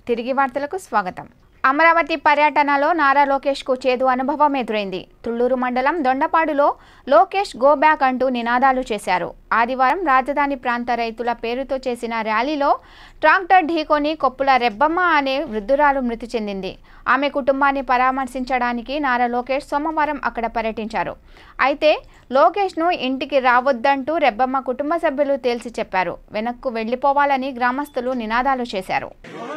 తిరిగి వార్తలకు స్వాగతం అమరావతి పర్యటనలో నారా లోకేష్కు చేదు అనుభవం ఎదురైంది తుళ్లూరు మండలం దొండపాడులో లోకేష్ గో బ్యాక్ అంటూ నినాదాలు చేశారు ఆదివారం రాజధాని ప్రాంత రైతుల పేరుతో చేసిన ర్యాలీలో ట్రాక్టర్ ఢీకొని కొప్పుల రెబ్బమ్మ అనే వృద్ధురాలు మృతి చెందింది ఆమె కుటుంబాన్ని పరామర్శించడానికి నారా లోకేష్ సోమవారం అక్కడ పర్యటించారు అయితే లోకేష్ను ఇంటికి రావద్దంటూ రెబ్బమ్మ కుటుంబ సభ్యులు తేల్చి చెప్పారు వెనక్కు వెళ్లిపోవాలని గ్రామస్తులు నినాదాలు చేశారు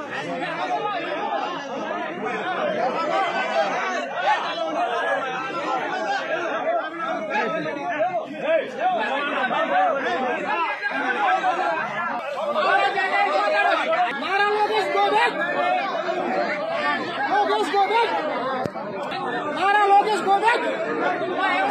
Nara Lokesh go back! Lokesh go back! Nara Lokesh go back!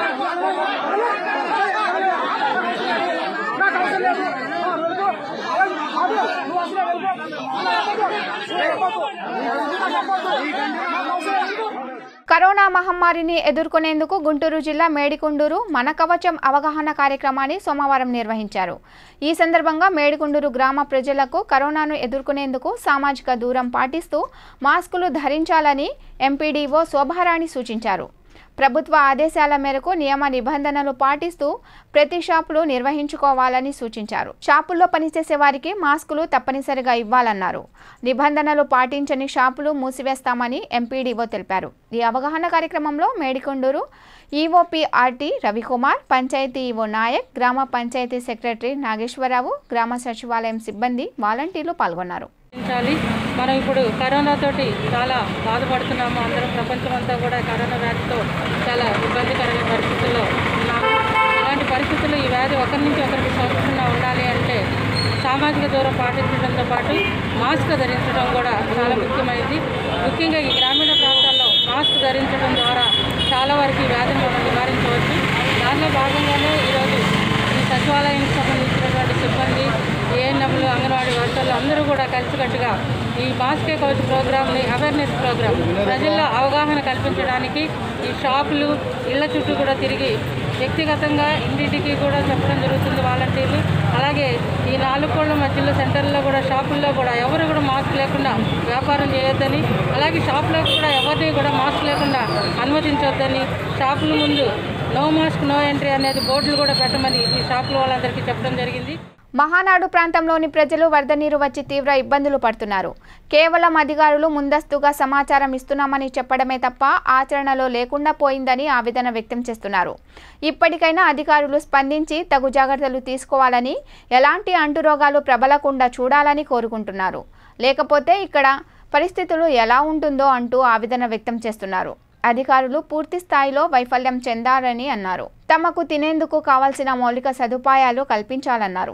Corona మహమ్మారిని ఎదుర్కొనేందుకు గుంటూరు జిల్లా మేడికుండూరు మన కవచం అవగాహన కార్యక్రమాన్ని సోమవారం నిర్వహించారు ఈ సందర్భంగా మేడికుండూరు గ్రామ ప్రజలకు కరోనాను ఎదుర్కొనేందుకు సామాజిక దూరం పాటిస్తూ మాస్కులు ధరించాలని ఎంపీడీఓ శోభారాణి సూచించారు ప్రభుత్వ ఆదేశాల మేరకు నియమ నిబంధనలు పాటిస్తూ ప్రతి షాపులు నిర్వహించుకోవాలని సూచించారు షాపుల్లో పనిచేసే వారికి మాస్కులు తప్పనిసరిగా ఇవ్వాలన్నారు నిబంధనలు పాటించని షాపులు మూసివేస్తామని ఎంపీడీఓ తెలిపారు ఈ అవగాహన కార్యక్రమంలో మేడికొండూరు ఈఓపీఆర్టీ రవికుమార్ పంచాయతీ ఈవో నాయక్ గ్రామ పంచాయతీ సెక్రటరీ నాగేశ్వరరావు గ్రామ సచివాలయం సిబ్బంది వాలంటీర్లు పాల్గొన్నారు పాటించాలి మనం ఇప్పుడు కరోనా తోటి చాలా బాధపడుతున్నాము అందరం ప్రపంచం అంతా కూడా కరోనా వ్యాధితో చాలా ఇబ్బందికరమైన పరిస్థితుల్లో ఉన్నాము అలాంటి పరిస్థితుల్లో ఈ వ్యాధి ఒకరి నుంచి ఒకరికి సోకకుండా ఉండాలి అంటే సామాజిక దూరం పాటించడంతో పాటు మాస్క్ ధరించడం కూడా చాలా ముఖ్యమైనది ముఖ్యంగా ఈ గ్రామీణ ప్రాంతాల్లో మాస్క్ ధరించడం ద్వారా చాలా వరకు ఈ వ్యాధిని మనం నివారించవచ్చు దానిలో భాగంగానే ఈరోజు ఈ సచివాలయానికి సంబంధించినటువంటి సిబ్బంది ఏఎన్ఎంలు అంగన్వాడీ వర్కర్లు అందరూ కూడా కలిసికట్టుగా ఈ మాస్కే కవచ్ ప్రోగ్రామ్ని అవేర్నెస్ ప్రోగ్రామ్ ప్రజల్లో అవగాహన కల్పించడానికి ఈ షాపులు ఇళ్ల చుట్టూ కూడా తిరిగి వ్యక్తిగతంగా ఇంటింటికి కూడా చెప్పడం జరుగుతుంది వాలంటీర్లు అలాగే ఈ నాలుగు కోళ్ల మధ్యలో సెంటర్లో కూడా షాపుల్లో కూడా ఎవరు కూడా మాస్క్ లేకుండా వ్యాపారం చేయొద్దని అలాగే షాపులకు కూడా ఎవరిని కూడా మాస్క్ లేకుండా అనుమతించొద్దని షాపుల ముందు నో మాస్క్ నో ఎంట్రీ అనేది బోర్డులు కూడా పెట్టమని ఈ షాపుల వాళ్ళందరికీ చెప్పడం జరిగింది మహానాడు ప్రాంతంలోని ప్రజలు వరద నీరు వచ్చి తీవ్ర ఇబ్బందులు పడుతున్నారు కేవలం అధికారులు ముందస్తుగా సమాచారం ఇస్తున్నామని చెప్పడమే తప్ప ఆచరణలో లేకుండా పోయిందని ఆవేదన వ్యక్తం చేస్తున్నారు ఇప్పటికైనా అధికారులు స్పందించి తగు జాగ్రత్తలు తీసుకోవాలని ఎలాంటి అంటురోగాలు ప్రబలకుండా చూడాలని కోరుకుంటున్నారు లేకపోతే ఇక్కడ పరిస్థితులు ఎలా ఉంటుందో అంటూ ఆవేదన వ్యక్తం చేస్తున్నారు అధికారులు పూర్తి స్థాయిలో వైఫల్యం చెందారని అన్నారు తమకు తినేందుకు కావాల్సిన మౌలిక సదుపాయాలు కల్పించాలన్నారు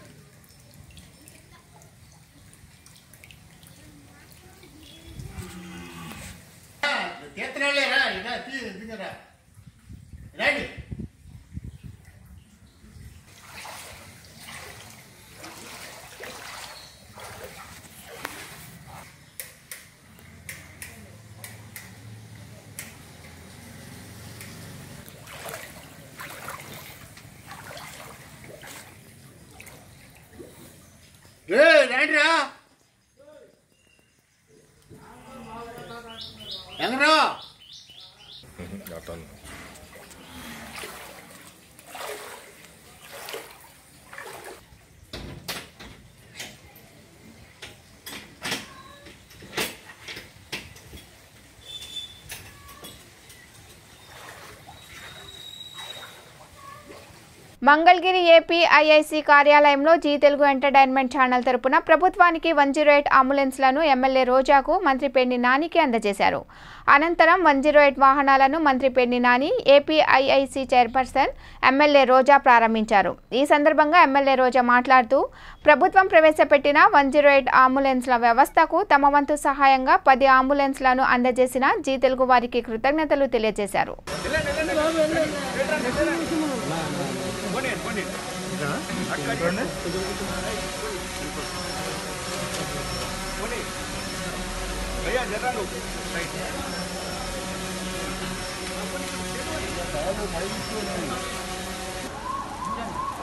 తీర్థరాలేరా ఇలా తీ దిగరా రండి రే రండిరా ఎంగరా మంగళగిరి ఏపీ ఐఐసి కార్యాలయంలో జీ తెలుగు ఎంటర్టైన్మెంట్ ఛానల్ తరపున ప్రభుత్వానికి వన్ జీరో ఎయిట్ అంబులెన్స్లను ఎమ్మెల్యే రోజాకు మంత్రి పెన్ని నానికి అందజేశారు అనంతరం వన్ జీరో ఎయిట్ వాహనాలను మంత్రి Penni Nani AP IIC chairperson MLA Roja ప్రారంభించారు ఈ సందర్భంగా ఎమ్మెల్యే రోజా మాట్లాడుతూ ప్రభుత్వం ప్రవేశపెట్టిన వన్ జీరో ఎయిట్ అంబులెన్స్ల వ్యవస్థకు తమ వంతు సహాయంగా పది అంబులెన్స్లను అందజేసిన జీ తెలుగు వారికి కృతజ్ఞతలు తెలియజేశారు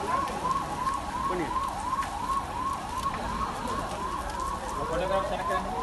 ఫోటోగ్రాఫ్ వెనక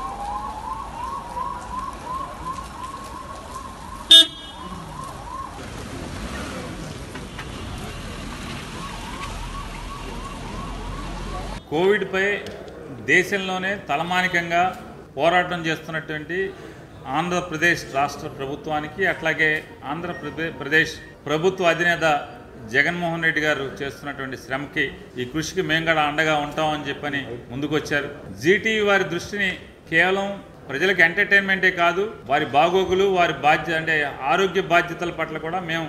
కోవిడ్పై దేశంలోనే తలమానికంగా పోరాటం చేస్తున్నటువంటి ఆంధ్రప్రదేశ్ రాష్ట్ర ప్రభుత్వానికి అట్లాగే ఆంధ్రప్రదే ప్రదేశ్ ప్రభుత్వ అధినేత జగన్మోహన్ రెడ్డి గారు చేస్తున్నటువంటి శ్రమకి ఈ కృషికి మేము కూడా అండగా ఉంటామని చెప్పని ముందుకొచ్చారు జీటీవీ వారి దృష్టిని కేవలం ప్రజలకు ఎంటర్టైన్మెంటే కాదు వారి బాగోగులు వారి బాధ్యత అంటే ఆరోగ్య బాధ్యతల పట్ల కూడా మేము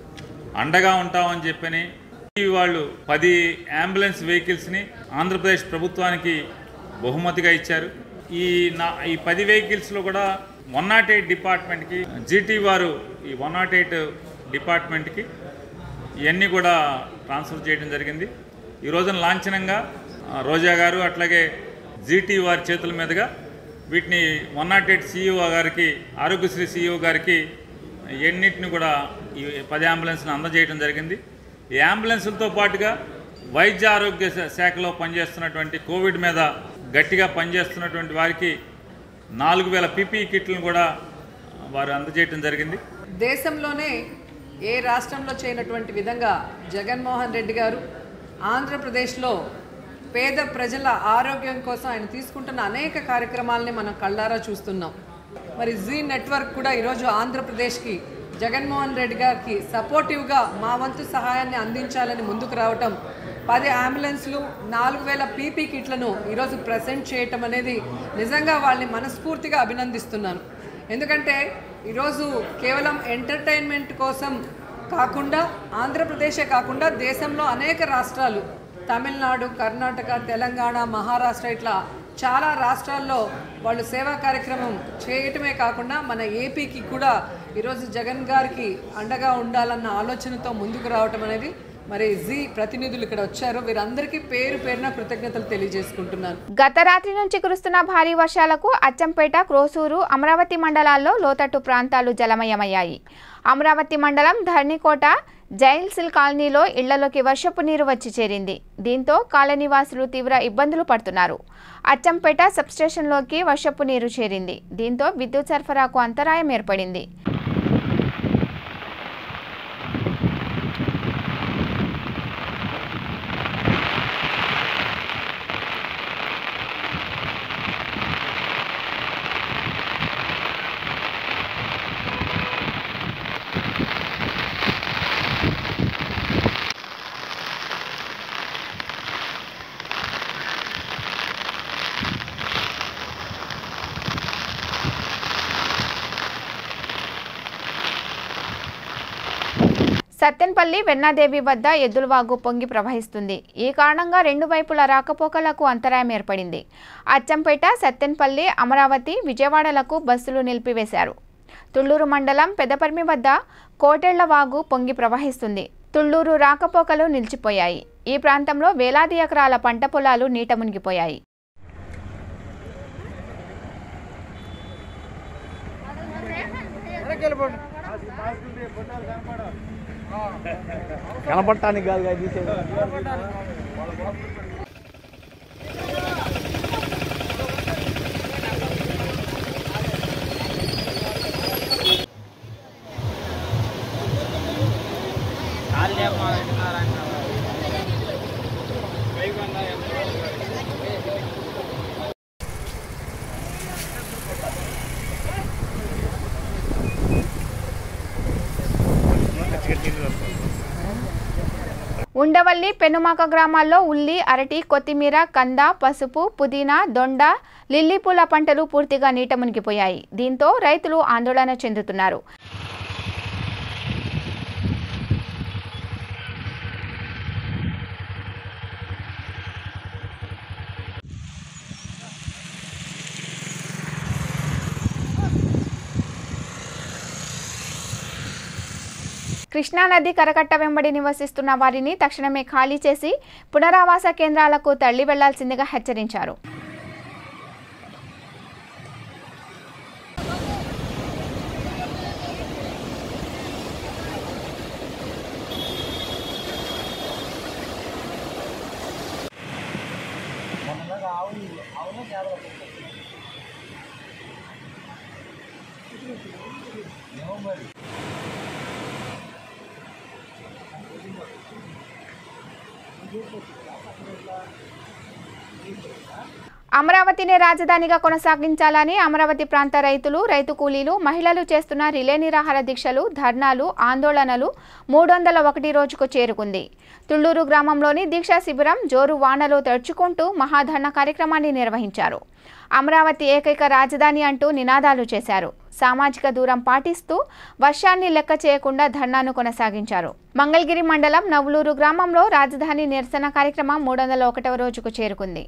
అండగా ఉంటామని చెప్పని ఈ వాళ్ళు పది అంబులెన్స్ వెహికల్స్ని ఆంధ్రప్రదేశ్ ప్రభుత్వానికి బహుమతిగా ఇచ్చారు ఈ నా ఈ పది వెహికల్స్లో కూడా వన్ నాట్ ఎయిట్ డిపార్ట్మెంట్కి జీటీ వారు ఈ వన్ నాట్ ఎయిట్ డిపార్ట్మెంట్కి ఇవన్నీ కూడా ట్రాన్స్ఫర్ చేయడం జరిగింది ఈ రోజున లాంఛనంగా ఆ, రోజా గారు అట్లాగే జీటీ వారి చేతుల మీదుగా వీటిని వన్ నాట్ ఎయిట్ సీఈఓ గారికి ఆరోగ్యశ్రీ సీఈఓ గారికి ఎన్నిటిని కూడా ఈ పది అంబులెన్స్ని అందజేయడం జరిగింది ఈ అంబులెన్సులతో పాటుగా వైద్య ఆరోగ్య శా- శాఖలో పనిచేస్తున్నటువంటి కోవిడ్ మీద గట్టిగా పనిచేస్తున్నటువంటి వారికి నాలుగు వేల పీపీ కిట్లను కూడా వారు అందజేయడం జరిగింది దేశంలోనే ఏ రాష్ట్రంలో చేయనటువంటి విధంగా జగన్మోహన్ రెడ్డి గారు ఆంధ్రప్రదేశ్లో పేద ప్రజల ఆరోగ్యం కోసం ఆయన తీసుకుంటున్న అనేక కార్యక్రమాలని మనం కళ్ళారా చూస్తున్నాం మరి జీ నెట్వర్క్ కూడా ఈరోజు ఆంధ్రప్రదేశ్కి జగన్మోహన్ రెడ్డి గారికి సపోర్టివ్గా మా వంతు సహాయాన్ని అందించాలని ముందుకు రావటం పది అంబులెన్స్లు నాలుగు వేల పీపీ కిట్లను ఈరోజు ప్రజెంట్ చేయటం అనేది నిజంగా వాళ్ళని మనస్ఫూర్తిగా అభినందిస్తున్నాను ఎందుకంటే ఈరోజు కేవలం ఎంటర్టైన్మెంట్ కోసం కాకుండా ఆంధ్రప్రదేశే కాకుండా దేశంలో అనేక రాష్ట్రాలు తమిళనాడు కర్ణాటక తెలంగాణ మహారాష్ట్ర ఇట్లా చాలా రాష్ట్రాల్లో వాళ్ళు సేవా కార్యక్రమం చేయటమే కాకుండా మన ఏపీకి కూడా ఈరోజు జగన్ గారికి అండగా ఉండాలన్న ఆలోచనతో ముందుకు రావటం అనేది మరి జీ ప్రతినిధులు ఇక్కడ వచ్చారు వీరందరికీ పేరు పేరున కృతజ్ఞతలు తెలియజేసుకుంటున్నాను గత రాత్రి నుంచి కురుస్తున్న భారీ వర్షాలకు అచ్చంపేట క్రోసూరు అమరావతి మండలాల్లో లోతట్టు ప్రాంతాలు జలమయమయ్యాయి అమరావతి మండలం ధర్నికోట జైల్సిల్ కాలనీలో ఇళ్లలోకి వర్షపు నీరు వచ్చి చేరింది దీంతో కాలనీవాసులు తీవ్ర ఇబ్బందులు పడుతున్నారు అచ్చంపేట సబ్స్టేషన్లోకి వర్షపు నీరు చేరింది దీంతో విద్యుత్ సరఫరాకు అంతరాయం ఏర్పడింది సత్తెనపల్లి వెన్నాదేవి వద్ద ఎద్దులవాగు పొంగి ప్రవహిస్తుంది ఈ కారణంగా రెండు వైపుల రాకపోకలకు అంతరాయం ఏర్పడింది అచ్చంపేట సత్తెనపల్లి అమరావతి విజయవాడలకు బస్సులు నిలిపివేశారు తుళ్లూరు మండలం పెదపర్మి వద్ద కోటెళ్ల వాగు పొంగి ప్రవహిస్తుంది తుళ్లూరు రాకపోకలు నిలిచిపోయాయి ఈ ప్రాంతంలో వేలాది ఎకరాల పంట పొలాలు నీట మునిగిపోయాయి కనపడటానికి కాదు తీసేది ఉండవల్లి పెనుమాక గ్రామాల్లో ఉల్లి అరటి కొత్తిమీర కంద పసుపు పుదీనా దొండ లిల్లీ పూల పంటలు పూర్తిగా నీట మునిగిపోయాయి దీంతో రైతులు ఆందోళన చెందుతున్నారు కృష్ణానది కరకట్ట వెంబడి నివసిస్తున్న వారిని తక్షణమే ఖాళీ చేసి పునరావాస కేంద్రాలకు తరలి వెళ్లాల్సిందిగా హెచ్చరించారు అమరావతినే రాజధానిగా కొనసాగించాలని అమరావతి ప్రాంత రైతులు రైతు కూలీలు మహిళలు చేస్తున్న రిలే నిరాహార దీక్షలు ధర్నాలు ఆందోళనలు మూడు వందల ఒకటి రోజుకు చేరుకుంది తుళ్లూరు గ్రామంలోని దీక్షా శిబిరం జోరు వానలు తడుచుకుంటూ మహాధర్ణ కార్యక్రమాన్ని నిర్వహించారు అమరావతి ఏకైక రాజధాని అంటూ నినాదాలు చేశారు సామాజిక దూరం పాటిస్తూ వర్షాన్ని లెక్క చేయకుండా ధర్నాను కొనసాగించారు మంగళగిరి మండలం నవలూరు గ్రామంలో రాజధాని నిరసన కార్యక్రమం మూడు వందల ఒకటవ రోజుకు చేరుకుంది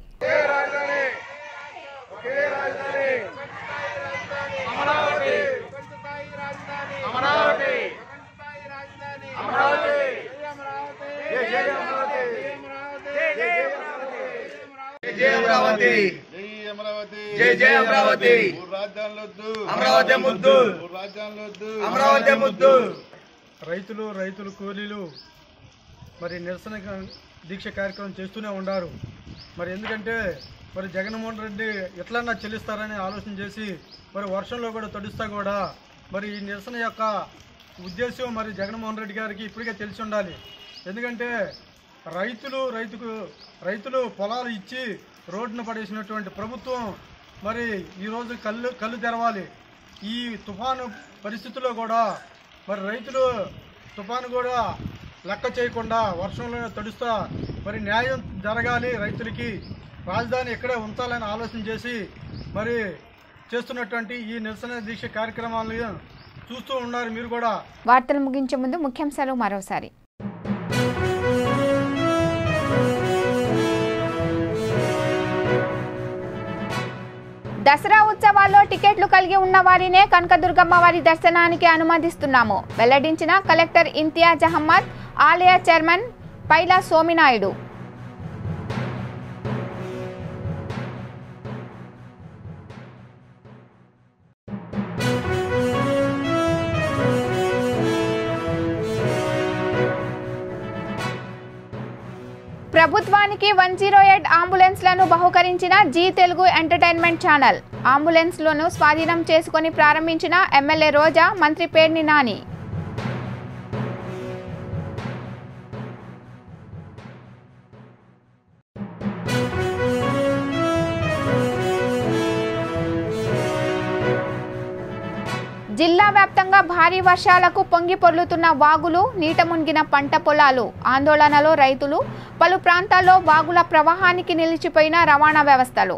జై అమరావతి జై జై అమరావతి రాజ్యాలొద్దు అమరావతి ముద్దు రాజ్యాలొద్దు అమరావతి ముద్దు రైతులు రైతులు కూలీలు మరి నిరసన క- దీక్ష కార్యక్రమం చేస్తూనే ఉన్నారు మరి ఎందుకంటే మరి జగన్మోహన్ రెడ్డి ఎట్లన్నా చెల్లిస్తారని ఆలోచన చేసి మరి వర్షంలో కూడా తడుస్తా కూడా మరి ఈ నిరసన యొక్క ఉద్దేశం మరి జగన్మోహన్ రెడ్డి గారికి ఇప్పటికే తెలిసి ఉండాలి ఎందుకంటే రైతులు రైతుకు రైతులు పొలాలు ఇచ్చి రోడ్డున పడేసినటువంటి ప్రభుత్వం మరి ఈరోజు కళ్ళు కళ్ళు తెరవాలి ఈ తుఫాను పరిస్థితుల్లో కూడా మరి రైతులు తుఫాను కూడా లెక్క చేయకుండా వర్షంలో తడుస్తా మరి న్యాయం జరగాలి రైతులకి రాజధాని ఇక్కడే ఉంచాలని ఆలోచన చేసి మరి చేస్తున్నటువంటి ఈ నిరసన దీక్ష కార్యక్రమాలను చూస్తూ ఉన్నారు మీరు కూడా వార్తలు ముగించే ముందు ముఖ్యాంశాలు మరోసారి దసరా ఉత్సవాల్లో టికెట్లు కలిగి ఉన్న వారినే కనకదుర్గమ్మ వారి దర్శనానికి అనుమతిస్తున్నాము వెల్లడించిన కలెక్టర్ ఇంతియాజ్ అహ్మద్ ఆలయ చైర్మన్ పైలా సోమినాయుడు ప్రభుత్వానికి వన్ జీరో ఎయిట్ అంబులెన్స్లను బహుకరించిన జీ తెలుగు ఎంటర్టైన్మెంట్ ఛానల్ అంబులెన్స్లను స్వాధీనం చేసుకొని ప్రారంభించిన ఎమ్మెల్యే రోజా మంత్రి పేర్ని నాని జిల్లా వ్యాప్తంగా భారీ వర్షాలకు పొంగి పొర్లుతున్న వాగులు నీట మునిగిన పంట పొలాలు ఆందోళనలో రైతులు పలు ప్రాంతాల్లో వాగుల ప్రవాహానికి నిలిచిపోయిన రవాణా వ్యవస్థలు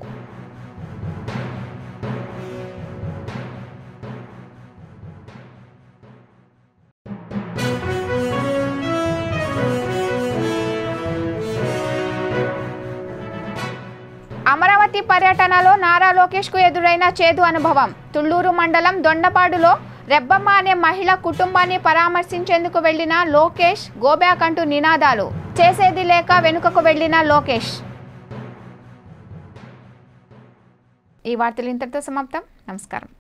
అమరావతి పర్యటనలో నారా లోకేష్ కు ఎదురైన చేదు అనుభవం తుళ్లూరు మండలం దొండపాడులో రెబ్బమ్మ అనే మహిళ కుటుంబాన్ని పరామర్శించేందుకు వెళ్లిన లోకేష్ గోబ్యాక్ అంటూ నినాదాలు చేసేది లేక వెనుకకు వెళ్లిన లోకేష్ ఈ వార్తలు ఇంతటితో సమాప్తం నమస్కారం